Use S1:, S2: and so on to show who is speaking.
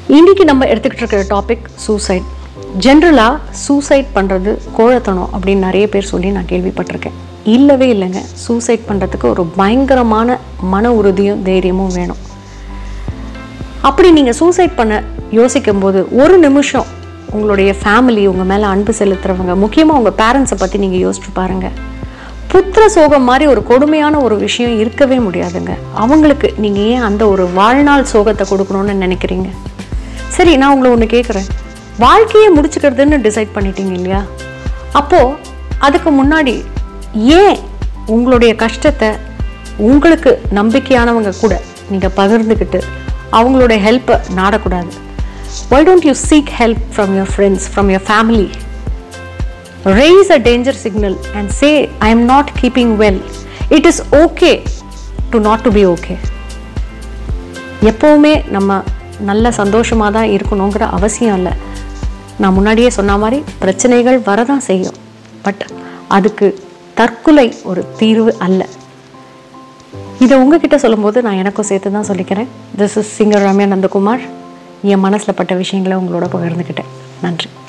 S1: இன்னைக்கு நம்ம எடுத்துக்கிட்டு இருக்கிற டாபிக் சூசைட் ஜென்ரலாக சூசைட் பண்ணுறது கோழத்தனம் அப்படின்னு நிறைய பேர் சொல்லி நான் கேள்விப்பட்டிருக்கேன் இல்லவே இல்லைங்க சூசைட் பண்ணுறதுக்கு ஒரு பயங்கரமான மன உறுதியும் தைரியமும் வேணும் அப்படி நீங்கள் சூசைட் பண்ண யோசிக்கும் போது ஒரு நிமிஷம் உங்களுடைய ஃபேமிலி உங்கள் மேலே அன்பு செலுத்துறவங்க முக்கியமாக உங்கள் பேரண்ட்ஸை பற்றி நீங்கள் யோசிச்சு பாருங்கள் புத்திர சோகம் மாதிரி ஒரு கொடுமையான ஒரு விஷயம் இருக்கவே முடியாதுங்க அவங்களுக்கு நீங்கள் ஏன் அந்த ஒரு வாழ்நாள் சோகத்தை கொடுக்கணும்னு நினைக்கிறீங்க சரி நான் உங்களை ஒன்று கேட்குறேன் வாழ்க்கையை முடிச்சுக்கிறதுன்னு டிசைட் பண்ணிட்டீங்க இல்லையா அப்போது அதுக்கு முன்னாடி ஏன் உங்களுடைய கஷ்டத்தை உங்களுக்கு நம்பிக்கையானவங்க கூட நீங்கள் பகிர்ந்துக்கிட்டு அவங்களுடைய ஹெல்ப்பை நாடக்கூடாது why don't you seek help from your friends from your family raise a danger signal and say i am not keeping well it is okay to not to be okay எப்போவுமே நம்ம நல்ல சந்தோஷமாக தான் இருக்கணுங்கிற அவசியம் இல்லை நான் முன்னாடியே சொன்ன மாதிரி பிரச்சனைகள் வரதான் செய்யும் பட் அதுக்கு தற்கொலை ஒரு தீர்வு அல்ல இதை உங்ககிட்ட சொல்லும்போது நான் எனக்கும் சேர்த்து தான் சொல்லிக்கிறேன் this is singer Ramya Nandakumar என் மனசில் பட்ட விஷயங்களை உங்களோட பகிர்ந்துக்கிட்டேன் நன்றி